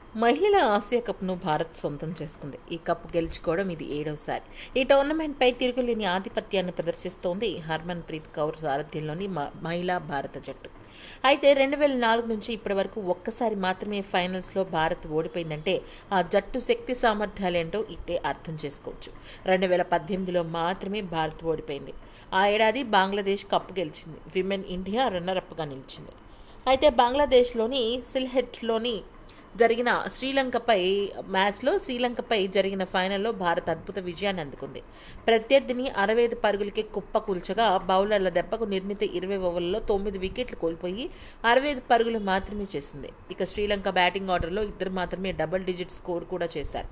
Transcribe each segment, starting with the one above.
మహిళల ఆసియా కప్ను భారత్ సొంతం చేసుకుంది ఈ కప్ గెలుచుకోవడం ఇది ఏడవసారి ఈ టోర్నమెంట్పై తిరుగులేని ఆధిపత్యాన్ని ప్రదర్శిస్తోంది హర్మన్ ప్రీత్ కౌర్ సారథ్యంలోని మ- మహిళా భారత జట్టు అయితే రెండు వేల నాలుగు నుంచి ఇప్పటి వరకు ఒక్కసారి మాత్రమే ఫైనల్స్లో భారత్ ఓడిపోయిందంటే ఆ జట్టు శక్తి సామర్థ్యాలేంటో ఇట్టే అర్థం చేసుకోవచ్చు రెండు వేల పద్దెనిమిదిలో మాత్రమే భారత్ ఓడిపోయింది ఆ ఏడాది బంగ్లాదేశ్ కప్ గెలిచింది విమెన్ ఇండియా రన్నరప్గా నిలిచింది అయితే బంగ్లాదేశ్లోని సిల్హెట్లోని జరిగిన శ్రీలంకపై మ్యాచ్లో శ్రీలంకపై జరిగిన ఫైనల్లో భారత్ అద్భుత విజయాన్ని అందుకుంది ప్రత్యర్థిని అరవై ఐదు పరుగులకి కుప్ప కూల్చగా బౌలర్ల దెబ్బకు నిర్ణీత ఇరవై ఓవర్లలో తొమ్మిది వికెట్లు కోల్పోయి అరవై ఐదు పరుగులు మాత్రమే చేసింది ఇక శ్రీలంక బ్యాటింగ్ ఆర్డర్లో ఇద్దరు మాత్రమే డబుల్ డిజిట్ స్కోర్ కూడా చేశారు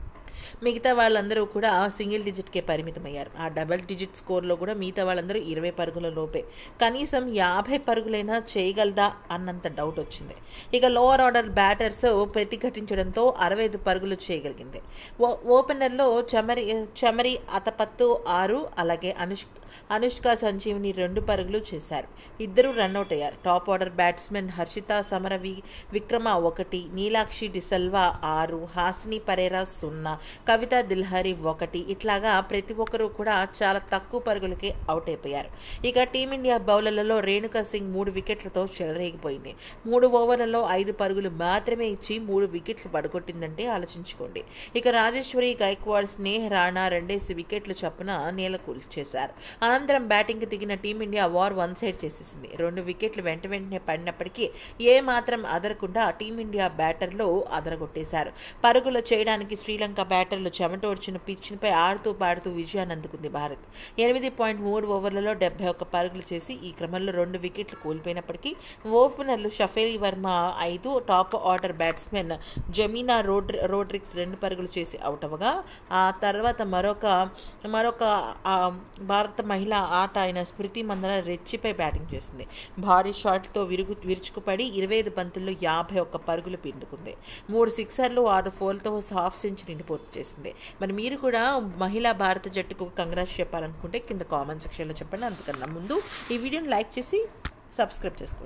మిగతా వాళ్ళందరూ కూడా సింగిల్ డిజిట్కే పరిమితమయ్యారు ఆ డబల్ డిజిట్ స్కోర్లో కూడా మిగతా వాళ్ళందరూ ఇరవై పరుగుల లోపే కనీసం యాభై పరుగులైనా చేయగలదా అన్నంత డౌట్ వచ్చింది ఇక లోవర్ ఆర్డర్ బ్యాటర్స్ ప్రతిఘటించడంతో అరవై ఐదు పరుగులు చేయగలిగింది ఓ ఓపెనర్లో చమరి చమరి అతపత్తు ఆరు అలాగే అనుష్క అనుష్క సంజీవిని రెండు పరుగులు చేశారు ఇద్దరు రన్అట్ అయ్యారు top order batsmen Harshitha Samarawickrama ఒకటి నీలాక్షి డిసల్వా ఆరు హాసిని పరేరా సున్నా కవిత దిల్హరి ఒకటి ఇట్లాగా ప్రతి ఒక్కరూ కూడా చాలా తక్కువ పరుగులకే అవుట్ అయిపోయారు ఇక టీమిండియా బౌలర్లలో రేణుకా సింగ్ మూడు వికెట్లతో చెలరేగిపోయింది మూడు ఓవర్లలో ఐదు పరుగులు మాత్రమే ఇచ్చి మూడు వికెట్లు పడగొట్టిందంటే ఆలోచించుకోండి ఇక రాజేశ్వరి గైక్వాడ్ స్నేహ్ రాణా రెండేసి వికెట్లు చొప్పున నేల చేశారు అనంతరం బ్యాటింగ్కి దిగిన టీమిండియా వార్ వన్ సైడ్ చేసేసింది రెండు వికెట్లు వెంట వెంటనే పడినప్పటికీ ఏ మాత్రం అదరకుండా టీమిండియా బ్యాటర్లు అదరగొట్టేశారు పరుగులు చేయడానికి శ్రీలంక బ్యాటర్లు చెమటోడ్చిన పిచ్పై ఆడుతూ పాడుతూ విజయాన్ని అందుకుంది భారత్ ఎనిమిది పాయింట్ మూడు ఓవర్లలో డెబ్బై ఒక్క పరుగులు చేసి ఈ క్రమంలో రెండు వికెట్లు కోల్పోయినప్పటికీ ఓపెనర్లు షఫేరీ వర్మ ఐదు టాప్ ఆర్డర్ బ్యాట్స్మెన్ జమీనా రోడ్ రోడ్రిక్స్ రెండు పరుగులు చేసి అవుట్ అవ్వగా ఆ తర్వాత మరొక మరొక ఆ, భారత మహిళా ఆట అయిన స్మృతి మందన రెచ్చిపై బ్యాటింగ్ చేసింది భారీ షాట్తో విరుగు విరుచుకుపడి ఇరవై ఐదు బంతుల్లో యాభై ఒక్క పరుగులు పిండుకుంది మూడు సిక్సర్లు ఆరు ఫోర్లతో హాఫ్ సెంచరీని పూర్తి చేసింది మరి మీరు కూడా మహిళా భారత జట్టుకు కంగ్రాట్స్ చెప్పాలనుకుంటే కింద కామెంట్ సెక్షన్లో చెప్పండి అందుకన్నా ముందు ఈ వీడియోని లైక్ చేసి సబ్స్క్రైబ్ చేసుకోండి